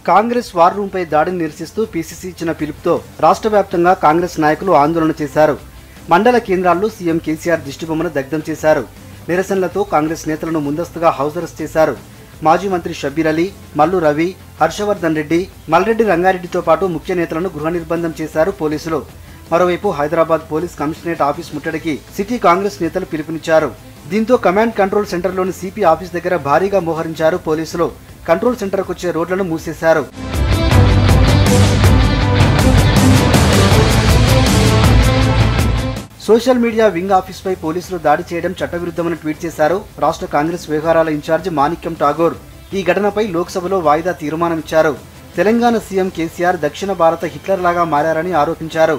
Congress war room పై దాడిని నిరసిస్తూ PCC ఇచ్చిన పిలుపుతో రాష్ట్ర వ్యాప్తంగా కాంగ్రెస్ నాయకులు ఆందోళన చేశారు మండల కేంద్రాల్లో సీఎం కేసీఆర్ దిష్టిబొమ్మను దగ్ధం చేశారు నిరసనలతో కాంగ్రెస్ నేతలను ముందస్తుగా హౌస్ అరెస్ట్ చేశారు మాజీ మంత్రి షబ్బీర్ అలీ మల్లు రవి హర్షవర్ధన్ రెడ్డి మల్రెడ్డి రంగారెడ్డితో పాటు ముఖ్య నేతలను గృహ నిర్బంధం చేశారు పోలీసులు మరోవైపు హైదరాబాద్ పోలీస్ కమిషనరేట్ ఆఫీస్ ముట్టడికి సిటీ కాంగ్రెస్ నేతలు పిలుపునిచ్చారు దీంతో కమాండ్ కంట్రోల్ సెంటర్లోని సిపి ఆఫీస్ దగ్గర భారీగా మోహరించారు పోలీసులు కంట్రోల్ సెంటర్కు వచ్చే రోడ్లను మూసేశారు సోషల్ మీడియా వింగ్ ఆఫీస్పై పోలీసులు దాడి చేయడం చట్టవిరుద్ధమని ట్వీట్ చేశారు రాష్ట్ర కాంగ్రెస్ వ్యవహారాల ఇన్ఛార్జి మాణిక్యం ఠాగూర్ ఈ ఘటనపై లోక్సభలో వాయిదా తీర్మానమిచ్చారు తెలంగాణ సీఎం కేసీఆర్ దక్షిణ భారత హిట్లర్ లాగా మారారని ఆరోపించారు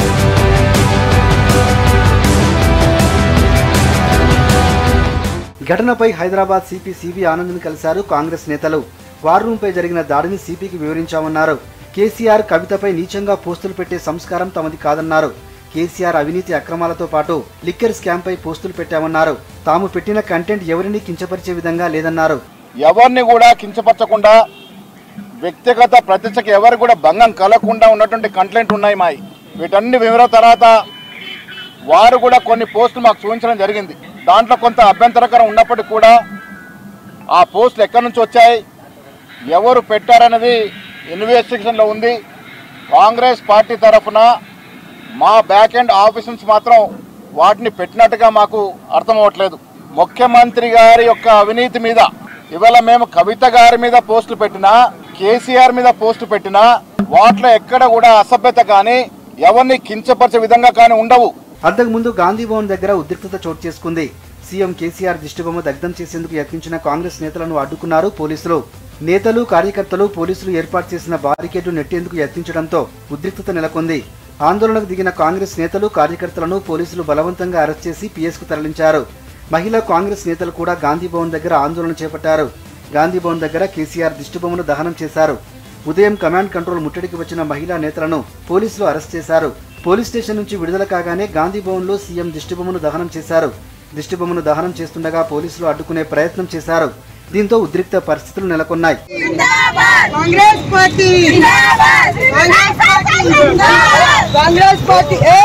ఘటనపై హైదరాబాద్ సిపి సివి ఆనంద్ని కలిశారు కాంగ్రెస్ నేతలు వార్ రూంపై జరిగిన దాడిని సిపికి వివరించామన్నారు కేసీఆర్ కవితపై నీచంగా పోస్టులు పెట్టే సంస్కారం తమది కాదన్నారు కేసీఆర్ అవినీతి అక్రమాలతో పాటు లిక్కర్ స్కామ్ పై పోస్టులు పెట్టామన్నారు తాము పెట్టిన కంటెంట్ ఎవరిని కించపరిచే విధంగా లేదన్నారు ఎవరిని కూడా కించపరచకుండా వ్యక్తిగత ప్రతిష్టకి ఎవరు కూడా భంగం కలగకుండా ఉన్నటువంటి కంప్లైంట్ ఉన్నాయి మాయి వీటన్ని వివరాల తర్వాత వారు కూడా కొన్ని పోస్టులు మాకు చూపించడం జరిగింది దాంట్లో కొంత అభ్యంతరకరం ఉన్నప్పటికీ కూడా ఆ పోస్టులు ఎక్కడి నుంచి వచ్చాయి ఎవరు పెట్టారనేది ఇన్వెస్టిగేషన్లో ఉంది కాంగ్రెస్ పార్టీ తరఫున మా బ్యాక్ ఎండ్ ఆఫీస్ నుంచి మాత్రం వాటిని పెట్టినట్టుగా మాకు అర్థం అవ్వట్లేదు ముఖ్యమంత్రి గారి యొక్క అవినీతి మీద ఇవాళ మేము కవిత గారి మీద పోస్టులు పెట్టినా కేసీఆర్ మీద పోస్టు పెట్టినా వాటిలో ఎక్కడ కూడా అసభ్యత కానీ ఎవరిని కించపరిచే విధంగా కానీ ఉండవు అంతకుముందు గాంధీ భవన్ దగ్గర ఉద్రిక్తత చోటు చేసుకుంది సీఎం కేసీఆర్ దిష్టిబొమ్మ దగ్ధం చేసేందుకు యత్నించిన కాంగ్రెస్ నేతలను అడ్డుకున్నారు పోలీసులు నేతలు కార్యకర్తలు పోలీసులు ఏర్పాటు చేసిన బారికేడ్లు నెట్టేందుకు యత్నించడంతో ఉద్రిక్తత నెలకొంది ఆందోళనకు దిగిన కాంగ్రెస్ నేతలు కార్యకర్తలను పోలీసులు బలవంతంగా అరెస్ట్ చేసి పిఎస్కు తరలించారు మహిళా కాంగ్రెస్ నేతలు కూడా గాంధీ భవన్ దగ్గర ఆందోళన చేపట్టారు గాంధీ భవన్ దగ్గర కేసీఆర్ దిష్టిబొమ్మను దహనం చేశారు ఉదయం కమాండ్ కంట్రోల్ ముట్టడికి వచ్చిన మహిళా నేతలను పోలీసులు అరెస్ట్ చేశారు పోలీస్ స్టేషన్ నుంచి విడుదల కాగానే గాంధీ భవన్లో సీఎం దిష్టిబొమ్మను దహనం చేశారు దిష్టిబొమ్మను దహనం చేస్తుండగా పోలీసులు అడ్డుకునే ప్రయత్నం చేశారు దీంతో ఉద్రిక్త పరిస్థితులు నెలకొన్నాయి Congress party Congress party Congress party ఏ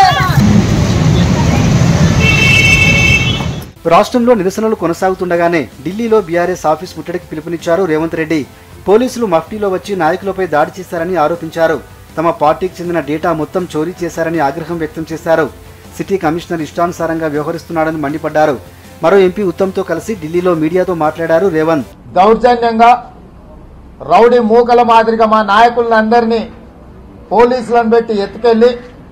రాష్ట్రంలో నిరసనలు కొనసాగుతుండగానే ఢిల్లీలో బీఆర్ఎస్ ఆఫీస్ ముట్టడికి పిలుపునిచ్చారు రేవంత్ రెడ్డి పోలీసులు మఫ్టీలో వచ్చి నాయకులపై దాడి చేశారని ఆరోపించారు తమ పార్టీకి చెందిన డేటా మొత్తం చోరీ చేశారని ఆగ్రహం వ్యక్తం చేశారు సిటీ కమిషనర్ ఇష్టానుసారంగా వ్యవహరిస్తున్నాడని మండిపడ్డారు మరో ఎంపీ ఉత్తమ్తో కలిసి ఢిల్లీలో మీడియాతో మాట్లాడారు రేవంత్ దౌర్జన్యంగా రౌడీ మూకల మాదిరిగా మా నాయకులందరినీ పోలీసులను పెట్టి ఎత్తుకెళ్లి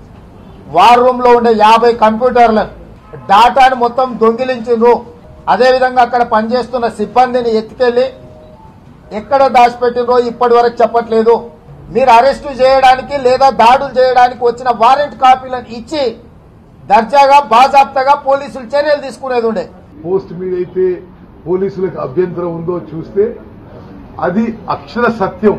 వార్ రూమ్ లో ఉండే యాభై కంప్యూటర్లను డాటాను మొత్తం దొంగిలించిండ్రు అదేవిధంగా అక్కడ పనిచేస్తున్న సిబ్బందిని ఎత్తుకెళ్లి ఎక్కడ దాచిపెట్టినరో ఇప్పటి వరకు చెప్పట్లేదు మీరు అరెస్టు చేయడానికి లేదా దాడులు చేయడానికి వచ్చిన వారెంట్ కాపీలను ఇచ్చి దర్జాగా బాజాప్తగా పోలీసులు చర్యలు తీసుకునేది ఉండే పోస్ట్ మీద అయితే పోలీసులకు అభ్యంతరం ఉందో చూస్తే అది అక్షర సత్యం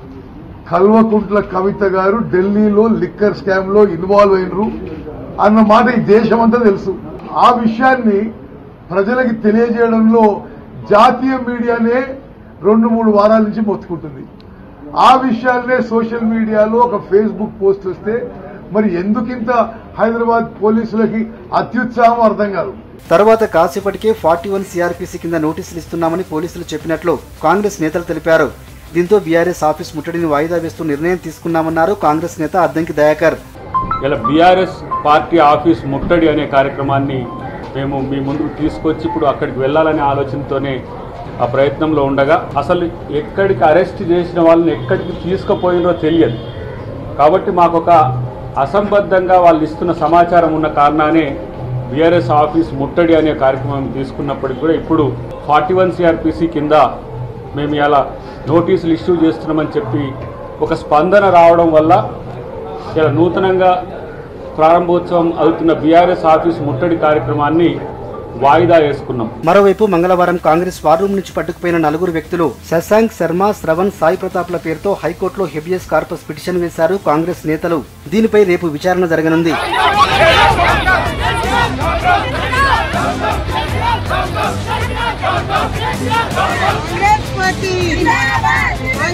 కల్వకుంట్ల కవిత గారు ఢిల్లీలో లిక్కర్ స్కామ్ లో ఇన్వాల్వ్ అయినరు అన్న మాట ఈ దేశమంతా తెలుసు ఆ విషయాన్ని ప్రజలకి తెలియజేయడంలో జాతీయ మీడియానే రెండు మూడు వారాల నుంచి మొత్తుకుంటుంది ఆ విషయాలనే సోషల్ మీడియాలో ఒక ఫేస్బుక్ పోస్ట్ వస్తే మరి ఎందుకింత హైదరాబాద్ పోలీసులకి అత్యుత్సాహం అర్థం కాదు తర్వాత కాసేపటికే ఫార్టీ వన్ సిఆర్పీసీ కింద నోటీసులు ఇస్తున్నామని పోలీసులు చెప్పినట్లు కాంగ్రెస్ నేతలు తెలిపారు దీంతో బీఆర్ఎస్ ఆఫీస్ ముట్టడిని వాయిదా వేస్తూ నిర్ణయం తీసుకున్నామన్నారు కాంగ్రెస్ నేత అద్దంకి దయాకర్ ఇలా బీఆర్ఎస్ పార్టీ ఆఫీస్ ముట్టడి అనే కార్యక్రమాన్ని మేము మీ ముందుకు తీసుకొచ్చి ఇప్పుడు అక్కడికి వెళ్ళాలనే ఆలోచనతోనే ఆ ప్రయత్నంలో ఉండగా అసలు ఎక్కడికి అరెస్ట్ చేసిన వాళ్ళని ఎక్కడికి తీసుకుపోయినో తెలియదు కాబట్టి మాకు ఒక అసంబద్ధంగా వాళ్ళు ఇస్తున్న సమాచారం ఉన్న కారణానే బీఆర్ఎస్ ఆఫీస్ ముట్టడి అనే కార్యక్రమం తీసుకున్నప్పటికీ కూడా ఇప్పుడు ఫార్టీ వన్ సిఆర్పిసి కింద మేము ఇలా నోటీసులు ఇష్యూ చేస్తున్నామని చెప్పి ఒక స్పందన రావడం వల్ల ఇలా నూతనంగా ప్రారంభోత్సవం అవుతున్న బీఆర్ఎస్ ఆఫీస్ ముట్టడి కార్యక్రమాన్ని వాయిదా వేసుకున్నాం మరోవైపు మంగళవారం కాంగ్రెస్ వార్ రూమ్ నుంచి పట్టుకుపోయిన నలుగురు వ్యక్తులు శశాంక్ శర్మ శ్రవణ్ సాయి ప్రతాప్ల పేరుతో హైకోర్టులో హెబియస్ కార్పస్ పిటిషన్ వేశారు కాంగ్రెస్ నేతలు దీనిపై రేపు విచారణ జరగనుంది కాంగ్రెస్ పార్టీ